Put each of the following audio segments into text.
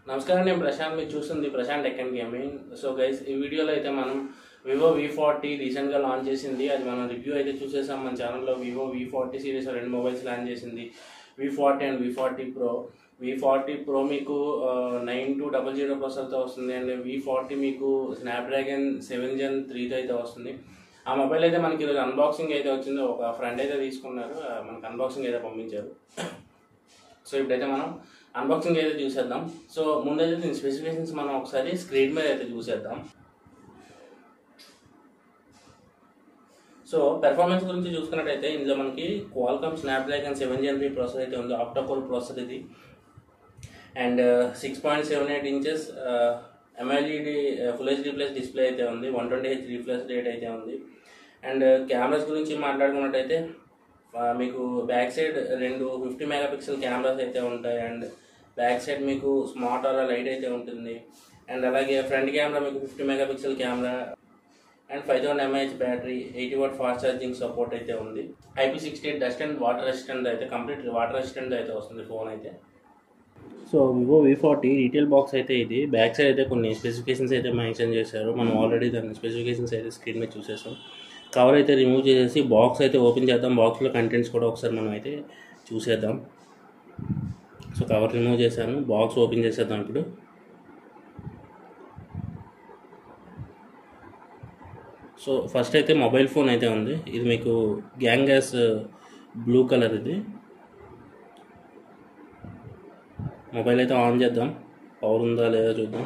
నమస్కారం నేను ప్రశాంత్ మీరు చూస్తుంది Prashanth tech and gaming so guys ఈ వీడియోలో అయితే మనం వివో వి ఫార్టీ రీసెంట్గా లాంచ్ చేసింది అది మనం రివ్యూ అయితే చూసేసాం మన ఛానల్లో వివో వి ఫార్టీ సిరీస్ రెండు మొబైల్స్ లాంచ్ చేసింది V forty and V forty pro V forty pro మీకు నైన్ టూ డబల్ జీరో ప్రాసెసర్తో వస్తుంది అండ్ వి ఫార్టీ మీకు స్నాప్డ్రాగన్ సెవెన్ జెన్ త్రీతో అయితే వస్తుంది ఆ మొబైల్ అయితే మనకి ఈరోజు అన్బాక్సింగ్ అయితే వచ్చింది ఒక ఫ్రెండ్ అయితే తీసుకున్నారు ఆ, మనకి అన్బాక్సింగ్ అయితే పంపించారు సో ఇప్పుడైతే మనం అన్బాక్సింగ్ అయితే చూసేద్దాం సో ముందైతే దీని స్పెసిఫికేషన్స్ మనం ఒకసారి స్క్రీన్ మీద అయితే చూసేద్దాం సో పెర్ఫార్మెన్స్ గురించి చూసుకున్నట్టయితే ఇందులో మనకి క్వాల్కమ్ స్నాప్డ్రాగన్ సెవెన్ జనరీ ప్రాసెసర్ అయితే ఉంది ఆక్టాకోర్ ప్రాసెసర్ ఇది and six point seven eight inches MLED full HD plus display అయితే ఉంది one twenty H refresh rate అయితే ఉంది అండ్ కెమెరాస్ గురించి మాట్లాడుకున్నట్టయితే ఆ, మీకు బ్యాక్ సైడ్ రెండు ఫిఫ్టీ మెగా పిక్సెల్ కెమెరాస్ అయితే ఉంటాయి అండ్ బ్యాక్ సైడ్ మీకు స్మార్ట్ ఆర్ లైట్ అయితే ఉంటుంది అండ్ అలాగే ఫ్రంట్ కెమెరా మీకు fifty mega pixel camera and five thousand mAh battery eighty watt fast charging support అయితే ఉంది IP sixty eight dust and water resistant అయితే కంప్లీట్ వాటర్ రెసిస్టెంట్ అయితే వస్తుంది ఫోన్ అయితే so Vivo V forty retail box అయితే ఇది back side అయితే కొన్ని స్పెసిఫికేషన్స్ అయితే మెన్షన్ చేశారు మనం ఆల్రెడీ దాని స్పెసిఫికేషన్స్ అయితే స్క్రీన్ మీద చూసేసాం కవర్ అయితే రిమూవ్ చేసేసి బాక్స్ అయితే ఓపెన్ చేద్దాం బాక్స్లో కంటెంట్స్ కూడా ఒకసారి మనం అయితే చూసేద్దాం సో కవర్ రిమూవ్ చేశాను బాక్స్ ఓపెన్ చేసేద్దాం ఇప్పుడు సో ఫస్ట్ అయితే మొబైల్ ఫోన్ అయితే ఉంది ఇది మీకు గ్యాంగ్ గ్యాస్ బ్లూ కలర్ ఇది మొబైల్ అయితే ఆన్ చేద్దాం పవర్ ఉందా లేదా చూద్దాం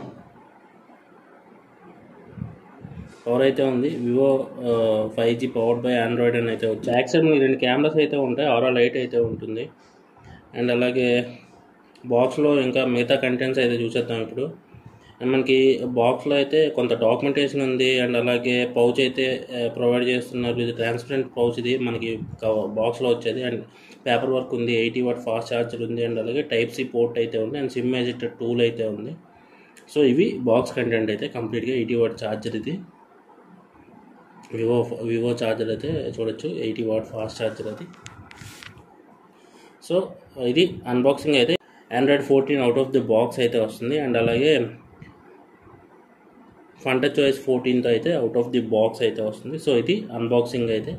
పవర్ అయితే ఉంది Vivo five G powered by Android అని అయితే వచ్చి బ్యాక్ సైడ్ మీకు రెండు కెమెరాస్ అయితే ఉంటాయి ఆరో లైట్ అయితే ఉంటుంది అండ్ అలాగే బాక్స్లో ఇంకా మిగతా కంటెంట్స్ అయితే చూసేద్దాం ఇప్పుడు అండ్ మనకి బాక్స్లో అయితే కొంత డాక్యుమెంటేషన్ ఉంది అండ్ అలాగే పౌచ్ అయితే ప్రొవైడ్ చేస్తున్నారు ఇది ట్రాన్స్పరెంట్ పౌచ్ ఇది మనకి బాక్స్లో వచ్చేది అండ్ పేపర్ వర్క్ ఉంది ఎయిటీ వాట్ ఫాస్ట్ ఛార్జర్ ఉంది అండ్ అలాగే టైప్ సి పోర్ట్ అయితే ఉంది అండ్ సిమ్ ఎజిటర్ టూల్ అయితే ఉంది సో ఇవి బాక్స్ కంటెంట్ అయితే కంప్లీట్గా ఎయిటీ వాట్ ఛార్జర్ ఇది వివో వివో ఛార్జర్ అయితే చూడొచ్చు ఎయిటీ వాట్ ఫాస్ట్ ఛార్జర్ అది సో ఇది అన్బాక్సింగ్ అయితే Android fourteen out of the box అయితే వస్తుంది అండ్ అలాగే ఫంట చాయిస్ ఫోర్టీన్తో అయితే అవుట్ ఆఫ్ ది బాక్స్ అయితే వస్తుంది సో ఇది అన్బాక్సింగ్ అయితే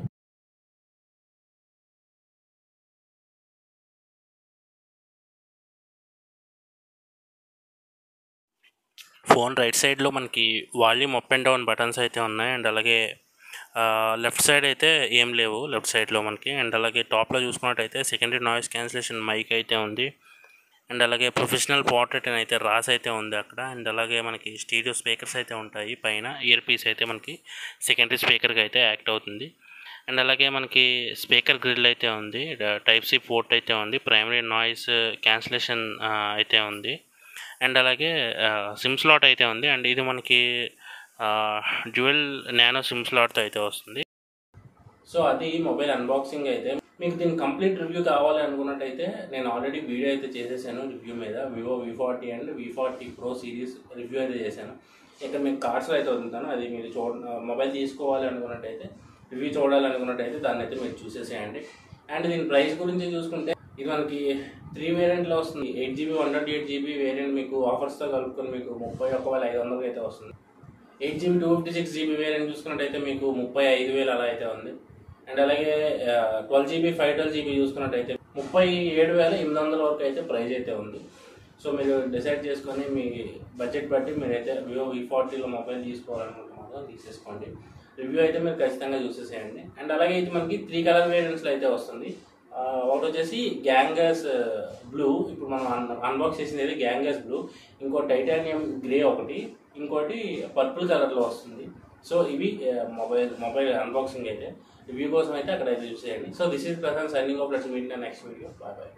ఫోన్ రైట్ సైడ్లో మనకి volume up and down buttons అయితే ఉన్నాయి అండ్ అలాగే లెఫ్ట్ సైడ్ అయితే ఏం లేవు లెఫ్ట్ సైడ్లో మనకి అండ్ అలాగే టాప్లో చూసుకున్నట్టయితే సెకండరీ నాయిస్ క్యాన్సిలేషన్ మైక్ అయితే ఉంది అండ్ అలాగే ప్రొఫెషనల్ పోర్ట్రేట్ అని అయితే రాస్ అయితే ఉంది అక్కడ అండ్ అలాగే మనకి స్టీరియో స్పీకర్స్ అయితే ఉంటాయి పైన ఇయర్ పీస్ అయితే మనకి సెకండరీ స్పీకర్గా అయితే యాక్ట్ అవుతుంది అండ్ అలాగే మనకి స్పీకర్ గ్రిల్ అయితే ఉంది టైప్ సి పోర్ట్ అయితే ఉంది ప్రైమరీ నాయిస్ క్యాన్సిలేషన్ అయితే ఉంది అండ్ అలాగే సిమ్ స్లాట్ అయితే ఉంది అండ్ ఇది మనకి డ్యూయల్ నానో సిమ్ స్లాట్తో అయితే వస్తుంది సో అది మొబైల్ అన్బాక్సింగ్ అయితే మీకు దీని కంప్లీట్ రివ్యూ కావాలి అనుకున్నట్టయితే నేను ఆల్రెడీ వీడియో అయితే చేసేసాను రివ్యూ మీద Vivo V forty and V forty pro series review అయితే చేశాను ఇక్కడ మీకు కార్డ్స్లో అయితే వదులుతాను అది మీరు చూ మొబైల్ తీసుకోవాలి అనుకున్నట్టయితే రివ్యూ చూడాలి అనుకున్నట్టయితే దాన్ని అయితే మీరు చూసేసేయండి అండ్ దీని ప్రైస్ గురించి చూసుకుంటే ఇది మనకి త్రీ వేరియంట్లో వస్తుంది eight GB one twenty eight GB variant మీకు ఆఫర్స్తో కలుపుకొని మీకు ముప్పై ఒక్క వేల ఐదు వందలకి అయితే వస్తుంది eight GB two fifty six GB variant చూసుకున్నట్టయితే మీకు ముప్పై ఐదు వేలు అలా అయితే ఉంది అండ్ అలాగే twelve GB five twelve GB చూసుకున్నట్టయితే ముప్పై ఏడు వేల ఎనిమిది వందల వరకు అయితే ప్రైస్ అయితే ఉంది సో మీరు డిసైడ్ చేసుకొని మీ బడ్జెట్ బట్టి మీరైతే వివో వి ఫార్టీలో మొబైల్ తీసుకోవాలనుకుంటే మాత్రం తీసేసుకోండి రివ్యూ అయితే మీరు ఖచ్చితంగా చూసేసేయండి అండ్ అలాగే ఇది మనకి త్రీ కలర్ వేరియంట్స్లో అయితే వస్తుంది ఆ, ఒకటి వచ్చేసి గ్యాంగస్ బ్లూ ఇప్పుడు మనం అన్ అన్బాక్స్ చేసింది అయితే గ్యాంగస్ బ్లూ ఇంకో టైటానియం గ్రే ఒకటి ఇంకోటి పర్పుల్ కలర్లో వస్తుంది సో ఇవి మొబైల్ మొబైల్ అన్బాక్సింగ్ అయితే రివ్యూ కోసం అయితే అక్కడ అయితే చూసేయండి so this is present signing off let's meet next video bye bye